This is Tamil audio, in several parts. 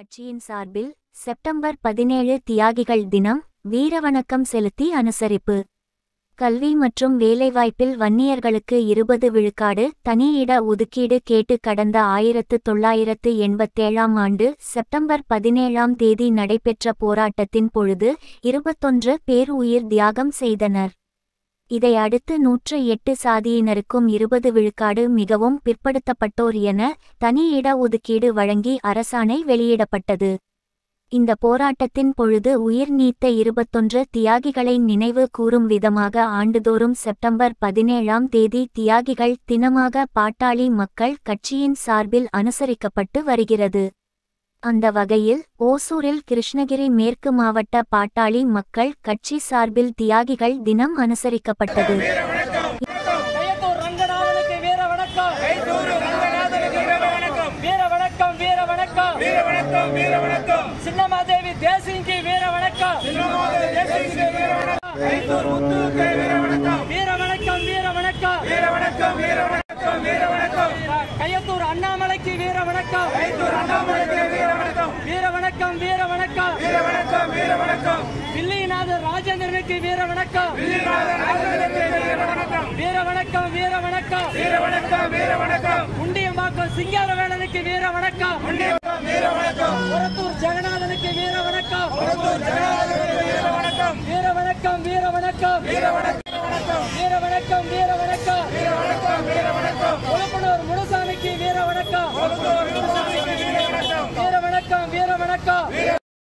கட்சியின் சார்பில் செப்டம்பர் பதினேழு தியாகிகள் தினம் வீரவணக்கம் செலுத்தி அனுசரிப்பு கல்வி மற்றும் வேலைவாய்ப்பில் வன்னியர்களுக்கு இருபது விழுக்காடு தனி இட ஒதுக்கீடு கேட்டு கடந்த ஆயிரத்து தொள்ளாயிரத்து எண்பத்தேழாம் ஆண்டு செப்டம்பர் பதினேழாம் தேதி நடைபெற்ற போராட்டத்தின் பொழுது இருபத்தொன்று பேர் உயிர் தியாகம் செய்தனர் இதை அடுத்து நூற்று எட்டு சாதியினருக்கும் இருபது விழுக்காடு மிகவும் பிற்படுத்தப்பட்டோர் என தனி இட ஒதுக்கீடு வழங்கி அரசாணை வெளியிடப்பட்டது இந்த போராட்டத்தின் பொழுது உயிர் நீத்த இருபத்தொன்று தியாகிகளை நினைவு கூறும் விதமாக ஆண்டுதோறும் செப்டம்பர் பதினேழாம் தேதி தியாகிகள் தினமாக பாட்டாளி மக்கள் கட்சியின் சார்பில் அனுசரிக்கப்பட்டு வருகிறது அந்த வகையில் ஓசூரில் கிருஷ்ணகிரி மேற்கு மாவட்ட பாட்டாளி மக்கள் கட்சி சார்பில் தியாகிகள் தினம் அனுசரிக்கப்பட்டது கையத்தூர் ரங்கநாதனுக்கு வீர வணக்கம் வீர வணக்கம் வீர வணக்கம் வீர வணக்கம் வீர வணக்கம் சின்னமாதேவி தேசிங்கு வீர வணக்கம் வீர வணக்கம் வீர வணக்கம் வீர வணக்கம் வீர வணக்கம் வீர வணக்கம் கையத்தூர் அண்ணாமலைக்கு வீர வணக்கம் கையத்தூர் அண்ணாமலைக்கு வீர வணக்கம் வீர வணக்கம் வீர வணக்கம் வீர வணக்கம் வீர வணக்கம் வில்லிநாதர் ராஜேந்திரனுக்கு வீர வணக்கம் வில்லிநாதர் ராஜேந்திரனுக்கு வீர வணக்கம் வீர வணக்கம் வீர வணக்கம் வீர வணக்கம் வீர வணக்கம் முண்டியம்பாக்கம் சிங்காரவேலனுக்கு வீர வணக்கம் முண்டியம்பாக்கம் வீர வணக்கம் புறத்தூர் ஜெகநாதனுக்கு வீர வணக்கம் புறத்தூர் ஜெகநாதனுக்கு வீர வணக்கம் வீர வணக்கம் வீர வணக்கம் வீர வணக்கம் வீர வணக்கம் வீர வணக்கம் வீர வணக்கம் வீர வணக்கம் உழப்பனூர் முனுசாமிக்கு வீர வணக்கம் உழப்பனூர் முனுசாமிக்கு வீர வணக்கம் வீர வணக்கம் வீர வணக்கம்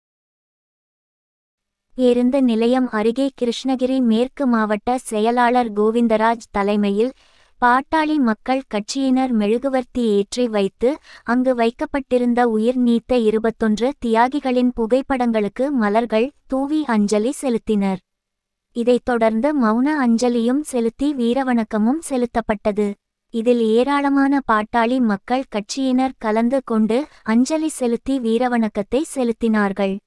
பேருந்து நிலையம் அருகே கிருஷ்ணகிரி மேற்கு மாவட்ட செயலாளர் கோவிந்தராஜ் தலைமையில் பாட்டாளி மக்கள் கட்சியினர் மெழுகுவர்த்தி ஏற்றி வைத்து அங்கு வைக்கப்பட்டிருந்த உயிர் நீத்த இருபத்தொன்று தியாகிகளின் புகைப்படங்களுக்கு மலர்கள் தூவி அஞ்சலி செலுத்தினர் இதைத் தொடர்ந்து மௌன அஞ்சலியும் செலுத்தி வீரவணக்கமும் செலுத்தப்பட்டது இதில் ஏராளமான பாட்டாளி மக்கள் கட்சியினர் கலந்து கொண்டு அஞ்சலி செலுத்தி வீரவணக்கத்தை செலுத்தினார்கள்